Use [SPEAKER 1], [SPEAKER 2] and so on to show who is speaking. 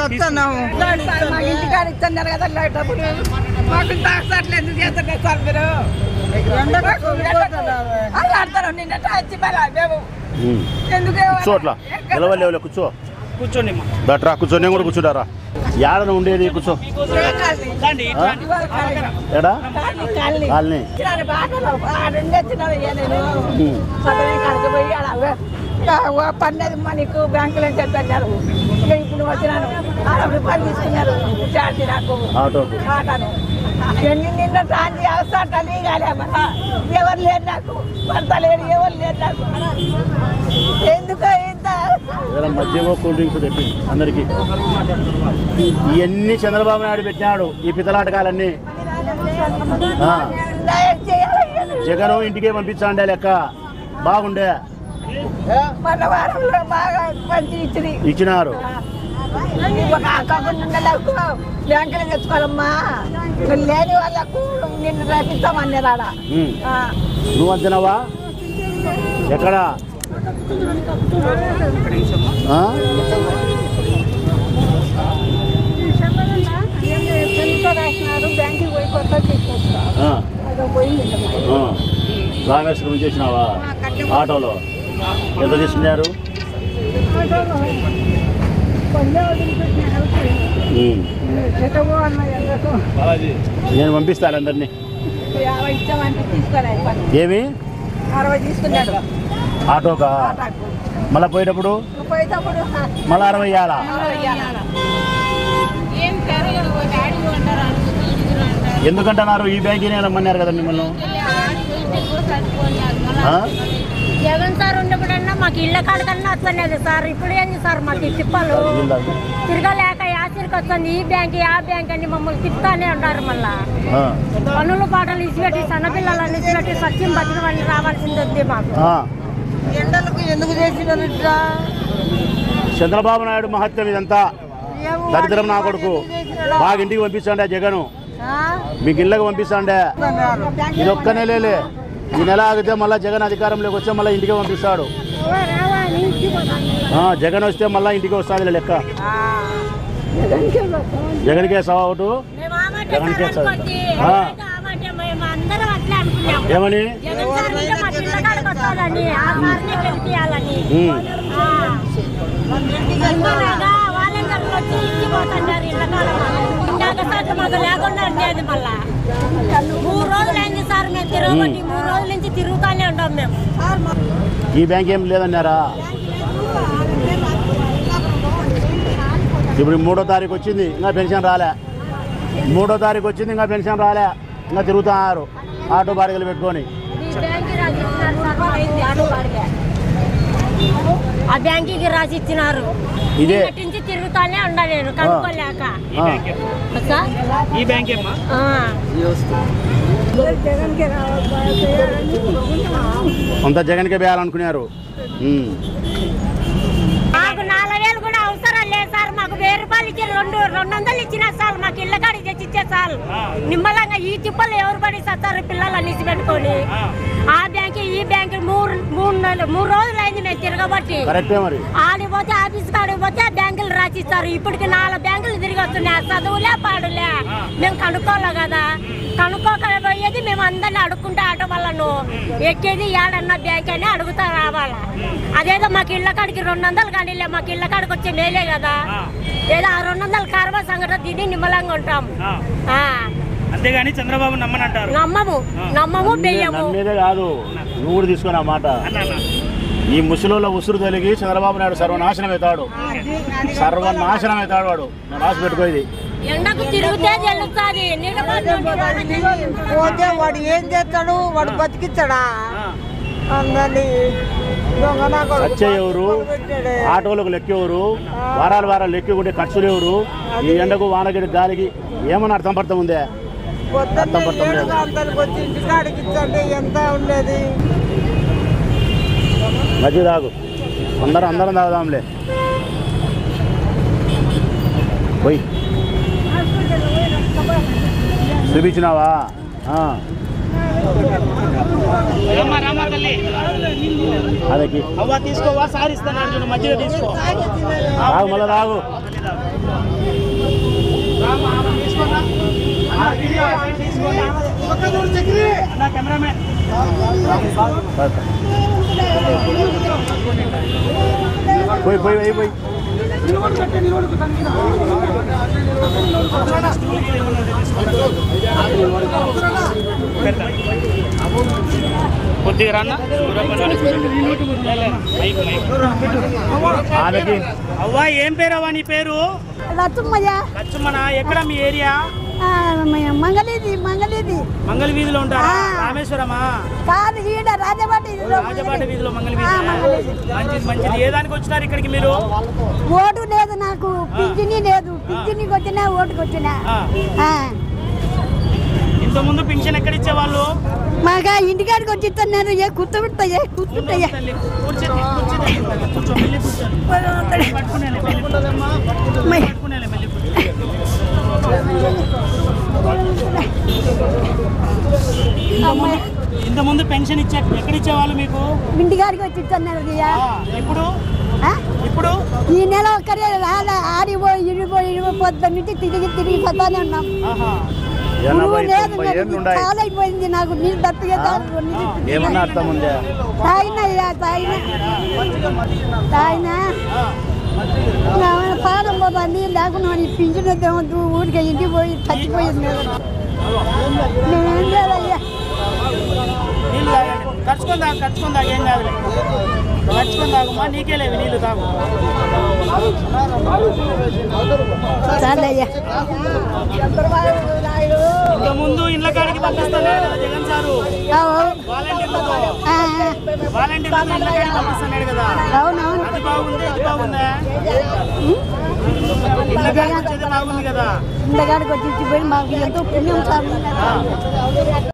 [SPEAKER 1] వస్తున్నాము
[SPEAKER 2] మా ఇంటికాడ ఇస్తున్నారు కదా డబ్బులు మాకు టాక్స్ అట్లా ఎందుకు చేస్తున్నారు సార్ మీరు అలా ఆడతారు నిన్న వచ్చి మరి మేము
[SPEAKER 3] ఉమ్.
[SPEAKER 2] ఎందుకు
[SPEAKER 3] కూర్చో అట్లా నిలవలేవులే కూర్చో
[SPEAKER 4] కూర్చోండి అమ్మా.
[SPEAKER 3] దట్రా కూర్చో నేను కూడా కూర్చుంటారా ఏడన ఉండేది కూర్చో
[SPEAKER 4] రండి,
[SPEAKER 3] ఆ? ఎడా
[SPEAKER 2] కాలనీ
[SPEAKER 3] కాలనీ
[SPEAKER 2] ఇచ్చినారు బాటలో ఆడుండి వచ్చినారు ఇక నేను
[SPEAKER 3] ఉమ్.
[SPEAKER 2] చదివే కాడికి పోయి ఆడ అవే. ఇక ఓ పన్నెండు మనకు బ్యాంకులో చెప్పారు ఇక ఇప్పుడు వచ్చినాను అరవై రూపాయలు తీసుకున్నారు ఛార్జ్ నాకు
[SPEAKER 3] ఆటోకు
[SPEAKER 2] ఆటను ఎన్ని నిన్న ఛార్జ్ అవసరం ఇవ్వాలి ఎవరు లేరు నాకు భర్త లేడు ఎవరు లేరు నాకు ఎందుకో ఇంత
[SPEAKER 3] ఏదైనా మధ్యలో కూల్ డ్రింక్స్ తెప్పి అందరికి ఇవన్నీ చంద్రబాబు నాయుడు పెట్టినాడు ఈ పితలాటకాలన్నీ ఆ.
[SPEAKER 2] దయ చేయాలి
[SPEAKER 3] జగన్ ఇంటికే పంపించాండే లెక్క బాగుండే
[SPEAKER 2] మన వారంలో బాగా మంచి ఇచ్చింది
[SPEAKER 3] ఇచ్చినారు
[SPEAKER 2] ఒక కాకుండా బ్యాంకులో తెచ్చుకోవాలమ్మా ఇక్కడ లేని వాళ్ళకు నిన్ను రప్పిస్తామన్నారు ఆడ
[SPEAKER 3] ఉమ్.
[SPEAKER 2] ఆ.
[SPEAKER 3] నువ్వు అంతేనావా ఎక్కడ ఆ?
[SPEAKER 2] బ్యాంకుకి పోయి కొత్త తీసుకొస్తారు
[SPEAKER 3] ఆ.
[SPEAKER 2] అదో పోయింది
[SPEAKER 3] ఆ. రామేశ్వరం చేసినావా ఆటోలో ఎంత తీసుకున్నారు ఉమ్. నేను పంపిస్తాను అందరినీ
[SPEAKER 2] యాభై ఇచ్చామంటే తీసుకోలేదు పని
[SPEAKER 3] ఏమి
[SPEAKER 2] అరవై తీసుకున్నాడు
[SPEAKER 3] ఆటోకా
[SPEAKER 2] ఆటోకు
[SPEAKER 3] మళ్ళీ పోయేటప్పుడు
[SPEAKER 2] పోయేటప్పుడు
[SPEAKER 3] మళ్ళీ అరవై ఇవ్వాలా
[SPEAKER 2] అరవై ఇయ్యాల.
[SPEAKER 3] ఎందుకంటున్నారు ఈ బ్యాంకీనే రమ్మన్నారు కదా మిమ్మల్ని ఆ?
[SPEAKER 5] జగన్ సార్ ఉన్నప్పుడన్నా మాకు ఇళ్ళ కాడకన్నా వస్తున్నది సార్ ఇప్పుడు ఏంది సార్ మాకు ఈ తిప్పలు
[SPEAKER 3] వీళ్ళది.
[SPEAKER 5] తిరగలేక యాసిరికి వస్తుంది ఈ బ్యాంక్ ఆ బ్యాంక్ అని మమ్మల్ని తిప్పుతానే ఉన్నారు మళ్ళా
[SPEAKER 3] ఆ.
[SPEAKER 5] పనులు పాటలు ఇసిపెట్టి సన్నపిల్లలను ఇసిపెట్టి సత్యం బతికమని రావాల్సింది ఉంది మాకు
[SPEAKER 3] ఆ.
[SPEAKER 2] ఎండలకు ఎందుకు చేసినారు ఇట్లా
[SPEAKER 3] చంద్రబాబు నాయుడు మహత్యం ఇదంతా
[SPEAKER 2] ఏమో
[SPEAKER 3] దరిద్రం నా కొడుకు బాగా ఇంటికి పంపిస్తాండే జగను
[SPEAKER 2] ఆ?
[SPEAKER 3] మీకు ఇళ్ళకి పంపిస్తాండే ఇది ఒక్క నెలలే ఈ నెల ఆగితే మళ్ళీ జగన్ అధికారంలోకి వచ్చే మళ్ళీ ఇంటికి పంపిస్తాడు ఆ, జగన్ వస్తే మళ్ళీ ఇంటికి వస్తుంది లెక్క
[SPEAKER 2] ఆ.
[SPEAKER 3] జగన్కే సవా ఒకటు
[SPEAKER 5] మేము ఆ మాట
[SPEAKER 3] జగన్
[SPEAKER 5] సార్
[SPEAKER 3] చేస్తారు.
[SPEAKER 5] అనుకోండి.
[SPEAKER 3] ఆ.
[SPEAKER 5] ఆ మాట మేము అందరం అట్లే అనుకున్నాము
[SPEAKER 3] ఏమని
[SPEAKER 5] జగన్ సార్ ఉంటే మాకు ఇళ్ళ కాడకు వస్తుందని ఆ సార్ని గెలిపియాలని
[SPEAKER 3] ఉమ్.
[SPEAKER 5] ఆ. ఇంకొకగా వాళ్ళందరూ వచ్చి ఇచ్చిపోతున్నారు ఇళ్ళ కాలం ఇందాక సార్ మాకు లేకుండా ఉండేది మళ్ళా మూడు రోజులైంది సార్ మేము తిరగబట్టి మూడు రోజుల నుంచి తిరుగుతానే ఉంటాం మేము
[SPEAKER 3] ఈ బ్యాంక్ ఏం లేదన్నారా ఇప్పుడు మూడో తారీఖు వచ్చింది ఇంకా పెన్షన్ రాలే మూడో తారీఖు వచ్చింది ఇంకా పెన్షన్ రాలే ఇంకా తిరుగుతున్నారు ఆటో బాడిగలు పెట్టుకొని
[SPEAKER 5] ఈ బ్యాంక్కి రాసి ఇచ్చినారు సార్ పోయింది ఆటో వాడికే. ఆ బ్యాంకీకి రాసి ఇచ్చినారు
[SPEAKER 3] ఇదే.
[SPEAKER 5] నిన్నటి నుంచి తిరుగుతానే ఉండా నేను కనుక్కోలేక
[SPEAKER 3] ఆ.
[SPEAKER 5] సార్
[SPEAKER 4] ఈ బ్యాంక్ ఏమ్మా
[SPEAKER 5] ఆ.
[SPEAKER 2] జగన్కి రావాలి చేయాలని
[SPEAKER 3] అంతా జగన్కే వేయాలనుకున్నారు ఉమ్.
[SPEAKER 5] మాకు నాలుగు వేలు కూడా అవసరం లేదు సార్ మాకు వెయ్యి రూపాయలు ఇచ్చి రెండు రెండు వందలు ఇచ్చిన సార్ మాకు ఇళ్ళ కాడికి తెచ్చి ఇచ్చే సార్ నిమ్మలంగా ఈ తిప్పలు ఎవరు పడి సత్తారు పిల్లలు అనేసి పెట్టుకొని ఆ బ్యాంక్ ఈ బ్యాంక్ మూడు మూడు నెలలు మూడు రోజులు అయింది మేము తిరగబట్టి
[SPEAKER 3] కరెక్టే మరి
[SPEAKER 5] ఆడికి పోతే ఆఫీస్ కాడికి పోతే ఆ బ్యాంకులు రాసిస్తారు ఇప్పటికి నాలుగు బ్యాంకులు తిరిగి వస్తున్నాయి ఆ చదువులే పాడులే మేము కనుక్కోలే కదా కనుక్కోకపోయేది మేము అందరిని అడుక్కుంటే ఆటో వాళ్ళను ఎక్కేది ఏడన్నా బ్యాంక్ అని అడుగుతా రావాలా అదేదో మాకు ఇళ్ళ కాడికి రెండు వందలు కానీ మాకు ఇళ్ళ కాడికి వచ్చే మేలే కదా ఏదో ఆ రెండు వందలు కార్బా సంగతి తిని నిమ్మలంగా ఉంటాం
[SPEAKER 4] ఆ.
[SPEAKER 5] ఆ,
[SPEAKER 4] అంతేగాని చంద్రబాబు నమ్మని అంటారు
[SPEAKER 5] నమ్మము నమ్మము బియ్యము
[SPEAKER 3] నమ్మేదే కాదు నువ్వు కూడా తీసుకుని ఆ మాట
[SPEAKER 4] అన్న అన్న.
[SPEAKER 3] ఈ ముసలిలో ఉసురు తొలగి చంద్రబాబు నాయుడు సర్వనాశనం అవుతాడు సర్వనాశనం అవుతాడు వాడు నా రాసి పెట్టుకోది
[SPEAKER 5] ఎండకు తిరిగితే తెలుస్తుంది నిలబడి
[SPEAKER 1] పోతే వాడు ఏం చేస్తాడు వాడు బతికిస్తాడా అందరినీ దొంగ నా కొడుకు
[SPEAKER 3] వచ్చే ఎవరు
[SPEAKER 1] పెట్టాడే.
[SPEAKER 3] ఆటోలకు లెక్కేవరు వారాలు వారాలు లెక్కుంటే ఖర్చులు ఎవరు ఈ ఎండకు వానగిరి గాలికి ఏమన్నా అర్థం పడతాం ఉందే
[SPEAKER 1] పొద్దున్నే
[SPEAKER 3] అర్థం పడతాం
[SPEAKER 1] ఏడు
[SPEAKER 3] లేదు.
[SPEAKER 1] గంటలకు వచ్చి ఇంటికాడికి ఇచ్చంటే ఎంత ఉండేది
[SPEAKER 3] మధ్య తాగు అందరం అందరం తాగుదాంలే పోయి చూపించినావా ఆ.
[SPEAKER 4] రామ్మా రామ్మా తల్లి
[SPEAKER 3] అదకి
[SPEAKER 4] అవ్వ తీసుకోవా సార్ ఇస్తాను అర్జున్ మధ్యలో తీసుకో ఆ,
[SPEAKER 3] రాగు మళ్ళీ రాగు
[SPEAKER 4] రామ్మా, ఆమె తీసుకోరా. ఆ, వీడియో ఆమె తీసుకోరా. అన్న కెమెరామెన్
[SPEAKER 3] పోయి పోయి పోయి పోయి
[SPEAKER 4] కొద్దిగా రాన్న మైక్ మైక్
[SPEAKER 3] ఆమెకి
[SPEAKER 4] అవ్వ ఏం పేరు అవ్వ నీ పేరు
[SPEAKER 2] లచ్చమ్మయ్య
[SPEAKER 4] లచ్చమ్మన ఎక్కడ మీ ఏరియా
[SPEAKER 2] మంగళీది మంగళీది
[SPEAKER 4] మంగళ వీధిలో ఉంటారా
[SPEAKER 2] ఆ.
[SPEAKER 4] రామేశ్వరమా
[SPEAKER 2] కాదు ఈడ రాజబాటి
[SPEAKER 4] రాజపాట వీధిలో మంగళ వీధి మంచిది మంచిది ఏ దానికి వచ్చినారు ఇక్కడికి మీరు
[SPEAKER 2] ఓటు లేదు నాకు పింఛని లేదు పింఛనికి వచ్చినా ఓటుకు వచ్చినా
[SPEAKER 4] ఆ.
[SPEAKER 2] ఆ.
[SPEAKER 4] ఇంత ముందు పింఛన్ ఎక్కడ ఇచ్చేవాళ్ళు
[SPEAKER 2] మాగా ఇంటికాడికి వచ్చి ఇస్తున్నారు ఏ కూర్చోబెడతాయే కూర్చుంటాయే
[SPEAKER 4] తల్లి, కూర్చో, కూర్చో తల్లి. కూర్చో, మెల్లి కూర్చో. పట్టుకునేలే, మెల్లి కూర్చో. పట్టుకునేలే, మెల్లి కూర్చో.
[SPEAKER 2] అమ్మాయి
[SPEAKER 4] ఇంత ముందు పెన్షన్ ఇచ్చే ఎక్కడ ఇచ్చేవాళ్ళు మీకు
[SPEAKER 2] ఇంటికాడికి వచ్చి ఇస్తున్నారు అయ్యా.
[SPEAKER 4] ఆ, ఇప్పుడు
[SPEAKER 2] ఆ?
[SPEAKER 4] ఇప్పుడు
[SPEAKER 2] ఈ నెల ఒక్కరే రాలే ఆడిపోయి ఇడిపోయి ఇడిపోయి పొద్దు నుంచి తిరిగి తిరిగి పోతానే ఉన్నాం
[SPEAKER 4] ఆహా
[SPEAKER 3] ఎనభై
[SPEAKER 2] నువ్వు లేదు
[SPEAKER 3] తొంభై
[SPEAKER 2] నాకు
[SPEAKER 3] ఏళ్ళు
[SPEAKER 2] ఇది
[SPEAKER 3] ఉన్నాయి
[SPEAKER 2] చాలా అయిపోయింది నాకు నీళ్ళు తప్పిగా
[SPEAKER 3] ఏమన్నా అర్థం ఉందా
[SPEAKER 2] తాగినయ్యా తాగిన తాగిన
[SPEAKER 4] ఆ,
[SPEAKER 2] పాదం పోతుంది లేకుండా నీ పింఛన్ వద్దు ఊరికి ఇంటికి పోయి చచ్చిపోయింది మేడం నేనేం చేయాలయ్యా
[SPEAKER 4] నీళ్ళు తాగండి ఖర్చుకొని తాగు ఖర్చుకొని తాగు ఏం కాదులే ఖర్చుకొని తాగుమా నీకే లేవు నీళ్ళు తాగు
[SPEAKER 2] చాలయ్యా
[SPEAKER 4] ఇంత ముందు ఇళ్ళ కాడికి పంపిస్తానే కదా జగన్ సారు వాలంటీర్లతో వాలంటీర్లతో ఇళ్ళ కాడికి పంపిస్తున్నాడు కదా
[SPEAKER 2] అవునవును
[SPEAKER 4] అది బాగుంది ఇది బాగుందా ఇళ్ళ కాడికి వచ్చేది బాగుంది కదా
[SPEAKER 2] ఇంతకాడికి వచ్చి ఇచ్చిపోయి మాకు ఎంతో పుణ్యం సార్